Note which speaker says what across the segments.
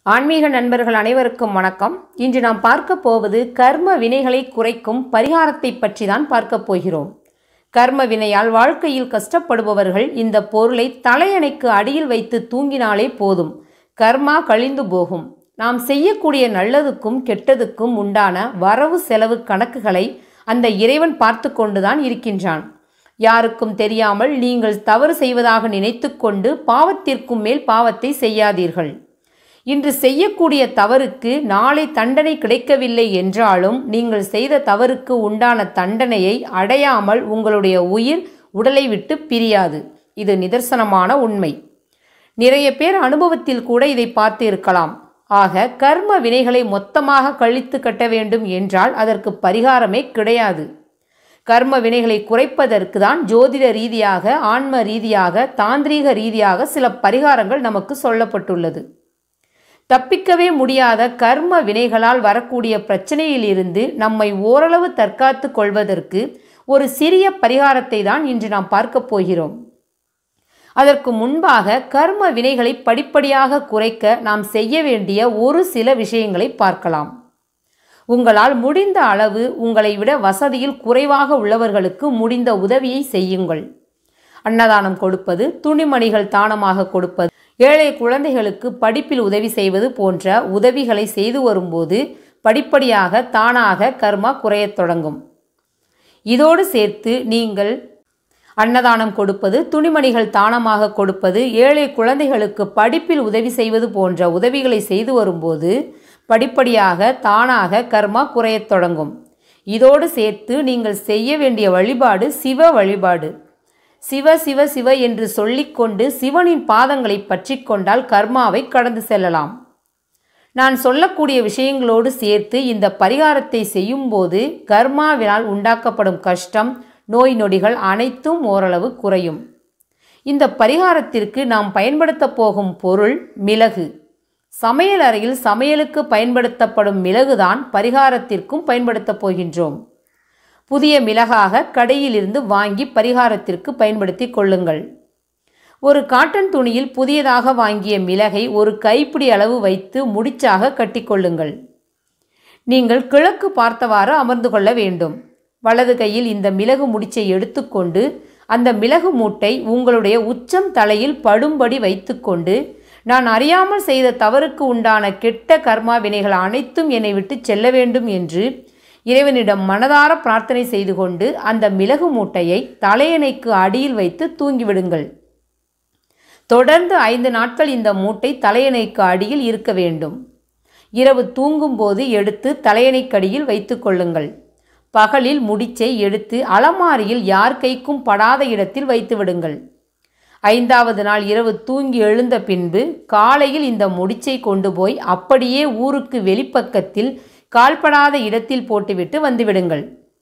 Speaker 1: ஆன்மீக நண்பர்கள் அனைவருக்கும் வணக்கம் இன்று நாம் பார்க்க போவது கர்ம வினைகளை குறைக்கும் பரிகாரத்தை பற்றி தான் பார்க்க போகிறோம் கர்ம வினையால் வாழ்க்கையில் கஷ்டப்படுபவர்கள் இந்த பொருளை தலையணைக்கு அடியில் வைத்து தூங்கினாலே போதும் கர்மா கழிந்து போகும் நாம் செய்யக்கூடிய நல்லதுக்கும் கெட்டதுக்கும் உண்டான வரவு செலவு கணக்குகளை அந்த இறைவன் பார்த்து கொண்டுதான் இருக்கின்றான் யாருக்கும் தெரியாமல் நீங்கள் தவறு செய்வதாக நினைத்துக்கொண்டு பாவத்திற்கும் மேல் பாவத்தை செய்யாதீர்கள் இன்று செய்யக்கூடிய தவறுக்கு நாளை தண்டனை கிடைக்கவில்லை என்றாலும் நீங்கள் செய்த தவறுக்கு உண்டான தண்டனையை அடையாமல் உங்களுடைய உயிர் உடலை விட்டு பிரியாது இது நிதர்சனமான உண்மை நிறைய பேர் அனுபவத்தில் கூட இதை பார்த்து இருக்கலாம் ஆக கர்ம வினைகளை மொத்தமாக கழித்து கட்ட வேண்டும் என்றால் அதற்கு பரிகாரமே கிடையாது கர்ம வினைகளை குறைப்பதற்கு தான் ஜோதிட ரீதியாக ஆன்ம ரீதியாக தாந்திரீக ரீதியாக சில பரிகாரங்கள் நமக்கு சொல்லப்பட்டுள்ளது தப்பிக்கவே முடியாத கர்ம வினைகளால் வரக்கூடிய பிரச்சனையிலிருந்து நம்மை ஓரளவு தற்காத்து கொள்வதற்கு ஒரு சிறிய பரிகாரத்தை தான் இன்று நாம் பார்க்க போகிறோம் அதற்கு முன்பாக கர்ம வினைகளை படிப்படியாக குறைக்க நாம் செய்ய வேண்டிய ஒரு சில விஷயங்களை பார்க்கலாம் உங்களால் முடிந்த அளவு உங்களை விட வசதியில் குறைவாக உள்ளவர்களுக்கு முடிந்த உதவியை செய்யுங்கள் அன்னதானம் கொடுப்பது துணிமணிகள் தானமாக கொடுப்பது ஏழை குழந்தைகளுக்கு படிப்பில் உதவி செய்வது போன்ற உதவிகளை செய்து வரும்போது படிப்படியாக தானாக கர்மா குறையத் தொடங்கும் இதோடு சேர்த்து நீங்கள் அன்னதானம் கொடுப்பது துணிமணிகள் தானமாக கொடுப்பது ஏழை குழந்தைகளுக்கு படிப்பில் உதவி செய்வது போன்ற உதவிகளை செய்து வரும்போது படிப்படியாக தானாக கர்மா குறையத் தொடங்கும் இதோடு சேர்த்து நீங்கள் செய்ய வேண்டிய வழிபாடு சிவ வழிபாடு சிவ சிவ சிவ என்று சொல்லிக்கொண்டு சிவனின் பாதங்களை பற்றி கொண்டால் கர்மாவை கடந்து செல்லலாம் நான் சொல்லக்கூடிய விஷயங்களோடு சேர்த்து இந்த பரிகாரத்தை செய்யும்போது கர்மாவினால் உண்டாக்கப்படும் கஷ்டம் நோய் நொடிகள் அனைத்தும் ஓரளவு குறையும் இந்த பரிகாரத்திற்கு நாம் பயன்படுத்தப் போகும் பொருள் மிளகு சமையல் அறையில் சமையலுக்கு பயன்படுத்தப்படும் மிளகுதான் பரிகாரத்திற்கும் பயன்படுத்தப் போகின்றோம் புதிய மிளகாக கடையிலிருந்து வாங்கி பரிகாரத்திற்கு பயன்படுத்தி கொள்ளுங்கள் ஒரு காட்டன் துணியில் புதியதாக வாங்கிய மிளகை ஒரு கைப்பிடி அளவு வைத்து முடிச்சாக கட்டிக்கொள்ளுங்கள் நீங்கள் கிழக்கு பார்த்தவாறு அமர்ந்து கொள்ள வேண்டும் வலது கையில் இந்த மிளகு முடிச்சை எடுத்துக்கொண்டு அந்த மிளகு மூட்டை உங்களுடைய உச்சம் தலையில் படும்படி வைத்துக்கொண்டு நான் அறியாமல் செய்த தவறுக்கு உண்டான கெட்ட கர்மா வினைகள் அனைத்தும் என்னை விட்டு செல்ல வேண்டும் என்று இறைவனிடம் மனதார பிரார்த்தனை செய்து கொண்டு அந்த மிளகு மூட்டையை தலையணைக்கு அடியில் வைத்து தூங்கிவிடுங்கள் தொடர்ந்து ஐந்து நாட்கள் இந்த மூட்டை தலையணைக்கு அடியில் இருக்க வேண்டும் இரவு தூங்கும்போது எடுத்து தலையணைக்கடியில் வைத்து கொள்ளுங்கள் பகலில் முடிச்சை எடுத்து அலமாரியில் யார் கைக்கும் படாத இடத்தில் வைத்து விடுங்கள் ஐந்தாவது நாள் இரவு தூங்கி எழுந்த பின்பு காலையில் இந்த முடிச்சை கொண்டு போய் அப்படியே ஊருக்கு வெளிப்பக்கத்தில் கால்படாத இடத்தில் போட்டுவிட்டு வந்துவிடுங்கள்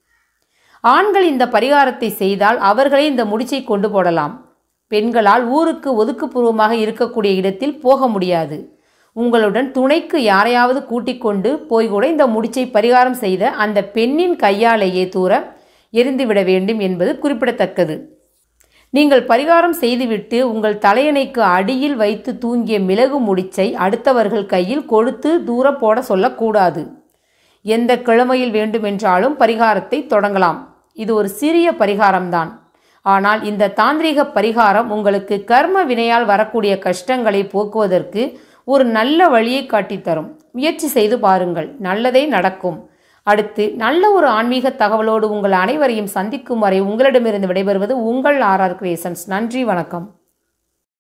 Speaker 1: ஆண்கள் இந்த பரிகாரத்தை செய்தால் அவர்களே இந்த முடிச்சை கொண்டு போடலாம் பெண்களால் ஊருக்கு ஒதுக்குப்பூர்வமாக இருக்கக்கூடிய இடத்தில் போக முடியாது உங்களுடன் துணைக்கு யாரையாவது கூட்டிக் கொண்டு போய் கூட இந்த முடிச்சை பரிகாரம் செய்த அந்த பெண்ணின் கையாலேயே தூர எரிந்துவிட வேண்டும் என்பது குறிப்பிடத்தக்கது நீங்கள் பரிகாரம் செய்துவிட்டு உங்கள் தலையணைக்கு அடியில் வைத்து தூங்கிய மிளகு முடிச்சை அடுத்தவர்கள் கையில் கொடுத்து தூர போட சொல்லக்கூடாது எந்த கிழமையில் வேண்டுமென்றாலும் பரிகாரத்தை தொடங்கலாம் இது ஒரு சிறிய பரிகாரம்தான் ஆனால் இந்த தாந்திரிக பரிகாரம் உங்களுக்கு கர்ம வினையால் வரக்கூடிய கஷ்டங்களை போக்குவதற்கு ஒரு நல்ல வழியை காட்டித்தரும் முயற்சி செய்து பாருங்கள் நல்லதே நடக்கும் அடுத்து நல்ல ஒரு ஆன்மீக தகவலோடு உங்கள் அனைவரையும் சந்திக்கும் வரை உங்களிடமிருந்து விடைபெறுவது உங்கள் ஆர்ஆர் கிரியேஷன்ஸ் நன்றி வணக்கம்